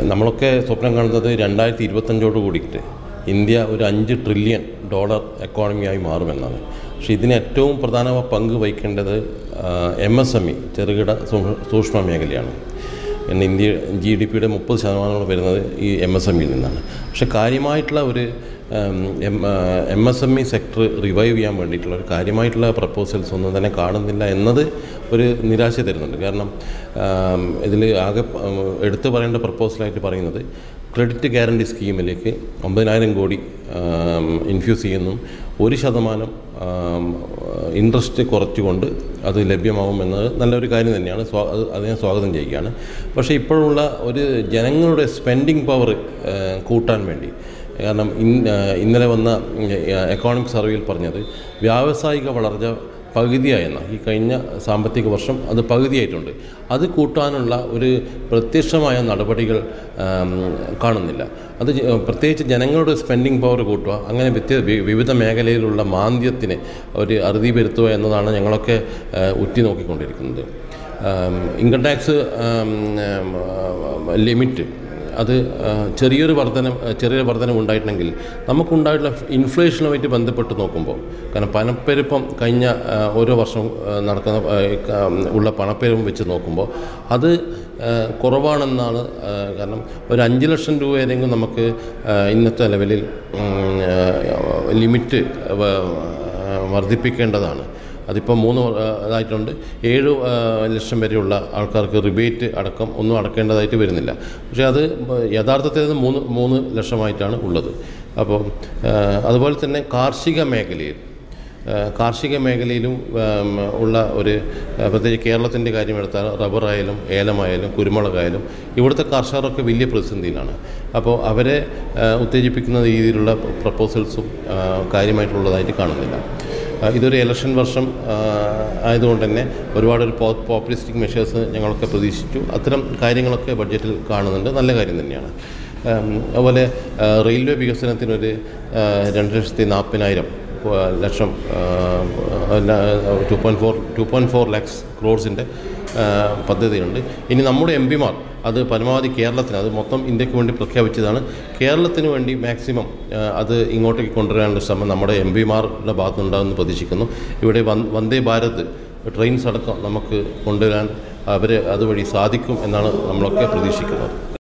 നമ്മളൊക്കെ സ്വപ്നം കാണുന്നത് രണ്ടായിരത്തി ഇരുപത്തഞ്ചോട് കൂടിയിട്ട് ഇന്ത്യ ഒരു അഞ്ച് ട്രില്യൺ ഡോളർ എക്കോണമിയായി മാറുമെന്നാണ് പക്ഷേ ഇതിന് ഏറ്റവും പ്രധാന പങ്ക് വഹിക്കേണ്ടത് എം എസ് എം ഇ ചെറുകിട സൂ- സൂക്ഷ്മ മേഖലയാണ് ഇന്ന് ഇന്ത്യ ജി ഡി പിയുടെ മുപ്പത് ശതമാനം വരുന്നത് ഈ എം എസ് എം ഇയിൽ നിന്നാണ് പക്ഷേ കാര്യമായിട്ടുള്ള ഒരു M S M E sector revive ചെയ്യാൻ വേണ്ടിയിട്ടുള്ള ഒരു കാര്യമായിട്ടുള്ള പ്രപ്പോസൽസ് ഒന്നും തന്നെ കാണുന്നില്ല എന്നത് ഒരു നിരാശ തരുന്നുണ്ട് കാരണം ഇതിൽ ആകെ ഉം, എടുത്തു പറയേണ്ട പ്രപ്പോസലായിട്ട് പറയുന്നത് ക്രെഡിറ്റ് ഗ്യാരണ്ടി സ്കീമിലേക്ക് അമ്പതിനായിരം കോടി ഇൻഫ്യൂസ് ചെയ്യുന്നു ഒരു ശതമാനം ഇൻട്രസ്റ്റ് കുറച്ചുകൊണ്ട് അത് ലഭ്യമാവുമെന്നത് നല്ലൊരു കാര്യം തന്നെയാണ് സ്വാ അത് അതിനെ സ്വാഗതം ചെയ്യുകയാണ് പക്ഷേ ഇപ്പോഴുള്ള ഒരു ജനങ്ങളുടെ സ്പെൻഡിങ് പവർ കൂട്ടാൻ വേണ്ടി കാരണം ഇൻ ഇന്നലെ വന്ന എക്കോണമിക് സർവേയിൽ പറഞ്ഞത് വ്യാവസായിക വളർച്ച പകുതിയായെന്ന ഈ കഴിഞ്ഞ സാമ്പത്തിക വർഷം അത് പകുതിയായിട്ടുണ്ട് അത് കൂട്ടാനുള്ള ഒരു പ്രത്യക്ഷമായ നടപടികൾ ആം, കാണുന്നില്ല അത് ജ- പ്രത്യേകിച്ച് ജനങ്ങളുടെ സ്പെൻഡിങ് പവർ കൂട്ടുക അങ്ങനെ വ്യത്യ വി- വിവിധ മേഖലയിലുള്ള മാന്ദ്യത്തിന് ഒരു അറുതി വരുത്തുക എന്നതാണ് ഞങ്ങളൊക്കെ ആ, ഉറ്റുനോക്കിക്കൊണ്ടിരിക്കുന്നത് ആം, ഇൻകം ടാക്സ് ആം, ആം, ലിമിറ്റ് അത് ആ, ചെറിയൊരു വർധന ചെറിയൊരു വർധനം ഉണ്ടായിട്ടുണ്ടെങ്കിൽ നമുക്കുണ്ടായിട്ടുള്ള ഇൻഫ്ലേഷനുമായിട്ട് ബന്ധപ്പെട്ട് നോക്കുമ്പോൾ കാരണം പണപ്പെരുപ്പം കഴിഞ്ഞ ആ, ഓരോ വർഷം ആ, നടക്കുന്ന ആ, ക- ഉള്ള പണപ്പെരുപ്പം വെച്ച് നോക്കുമ്പോൾ അത് ആ, കുറവാണെന്നാണ് ആ, കാരണം ഒരു അഞ്ച് ലക്ഷം രൂപ വരെയെങ്കിലും നമുക്ക് ആ, ഇന്നത്തെ ലെവലിൽ ഉം, ആ, ലിമിറ്റ് വ- ആ, വർദ്ധിപ്പിക്കേണ്ടതാണ് അതിപ്പോൾ മൂന്ന് വ- ആ, ഇതായിട്ടുണ്ട് ഏഴ് ആ, ലക്ഷം വരെയുള്ള ആൾക്കാർക്ക് റിബേറ്റ് അടക്കം ഒന്നും അടക്കേണ്ടതായിട്ട് വരുന്നില്ല പക്ഷേ അത് യഥാർത്ഥത്തിൽ അത് മൂന്ന് മൂന്ന് ലക്ഷമായിട്ടാണ് ഉള്ളത് അപ്പോൾ ആ, അതുപോലെ തന്നെ കാർഷിക മേഖലയിൽ ആ, കാർഷിക മേഖലയിലും ആം, ഉള്ള ഒരു ആ, പ്രത്യേകിച്ച് കേരളത്തിൻ്റെ കാര്യമെടുത്താൽ റബ്ബറായാലും ഏലമായാലും കുരുമുളകായാലും ഇവിടുത്തെ കർഷകരൊക്കെ വലിയ പ്രതിസന്ധിയിലാണ് അപ്പോൾ അവരെ ആ, ഉത്തേജിപ്പിക്കുന്ന രീതിയിലുള്ള പ്രപ്പോസൽസും ആ, കാര്യമായിട്ടുള്ളതായിട്ട് കാണുന്നില്ല ആ, ഇതൊരു ഇലക്ഷൻ വർഷം ആ, ആയതുകൊണ്ട് തന്നെ ഒരുപാട് ഒരു പോ പോപ്പുലിസ്റ്റിക് മെഷേഴ്സ് ഞങ്ങളൊക്കെ പ്രതീക്ഷിച്ചു അത്തരം കാര്യങ്ങളൊക്കെ ബഡ്ജറ്റിൽ കാണുന്നുണ്ട് നല്ല കാര്യം തന്നെയാണ് ഉം, അതുപോലെ ആ, റെയിൽവേ വികസനത്തിനൊരു ആ, രണ്ട് ലക്ഷത്തി നാൽപ്പതിനായിരം ലക്ഷം two point four two point four lakhs ക്രോഡ്സിൻ്റെ പദ്ധതിയുണ്ട് ഇനി നമ്മുടെ എം പിമാർ അത് പരമാവധി കേരളത്തിന് അത് മൊത്തം ഇന്ത്യക്ക് വേണ്ടി പ്രഖ്യാപിച്ചതാണ് കേരളത്തിന് വേണ്ടി മാക്സിമം ആ, അത് ഇങ്ങോട്ടേക്ക് കൊണ്ടുവരാനുള്ള ശ്രമം നമ്മുടെ എം പിമാരുടെ ഭാഗത്തുനിന്നുണ്ടാകുമെന്ന് പ്രതീക്ഷിക്കുന്നു ഇവിടെ വൻ- വന്ദേ ഭാരത് ട്രെയിൻസ് അടക്കം നമുക്ക് കൊണ്ടുവരാൻ അവർ അതുവഴി സാധിക്കും എന്നാണ് നമ്മളൊക്കെ പ്രതീക്ഷിക്കുന്നത്